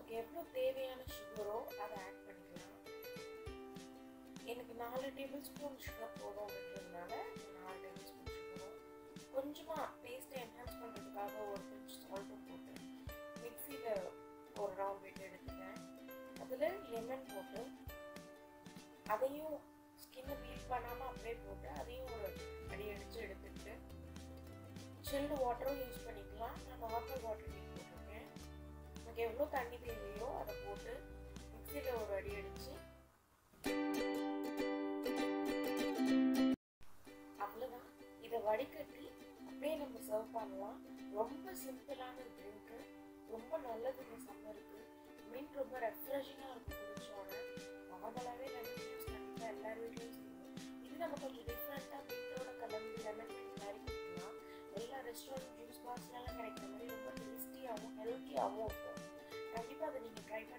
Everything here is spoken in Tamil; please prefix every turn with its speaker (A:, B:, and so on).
A: நமக்கு எவ்வளோ தேவையான சுகரோ அதை ஆட் பண்ணிக்கலாம் எனக்கு நாலு டேபிள் ஸ்பூன் சுகர் போதும் அப்படின்றதுனால நாலு டேபிள் ஸ்பூன் சுகரும் கொஞ்சமாக டேஸ்ட்டை என்ஹான்ஸ் பண்ணுறதுக்காக ஒரு பிஞ்ச் சால்ட்டும் போட்டு மிக்சியில் ஒரு ரவுண்ட் விட்டு எடுத்துட்டேன் அதில் லெமன் போட்டு அதையும் ஸ்கின்னை பீல் பண்ணாமல் அப்படியே போட்டு அதையும் ஒரு அடி அடித்து எடுத்துக்கிட்டு சில்டு வாட்டரும் யூஸ் பண்ணிக்கலாம் நான் நார்மல் வாட்டர் யூஸ் போட்டிருக்கேன் எனக்கு எவ்வளோ தண்ணி தேவையோ அதை போட்டு மிக்சியில் ஒரு அடி அடித்து அவ்வளோதான் இதை வடிகட்டி அப்படியே நம்ம சர்வ் பண்ணலாம் ரொம்ப சிம்பிளான ட்ரிங்க்கு ரொம்ப நல்லது இந்த சம்மருக்கு மீன் ரொம்ப ரெஃப்ரெஷிங்காக இருக்கும் குடிச்சோன்னே நார்மலாகவே லெமன் ஜூஸ் கண்டிப்பாக எல்லார் வீட்லையும் செய்வோம் இது நம்ம கொஞ்சம் டிஃப்ரெண்ட்டாக மீட்டோட கலந்து லெமன் மீட் மாதிரி குடிக்கலாம் எல்லா ரெஸ்டாரண்ட் ஜூஸ் பாக்ஸ்லாம் கிடைக்கிற மாதிரி ரொம்ப டேஸ்டியாகவும் ஹெல்த்தியாகவும் இருக்கும் கண்டிப்பாக அதை நீங்கள் ட்ரை பண்ணி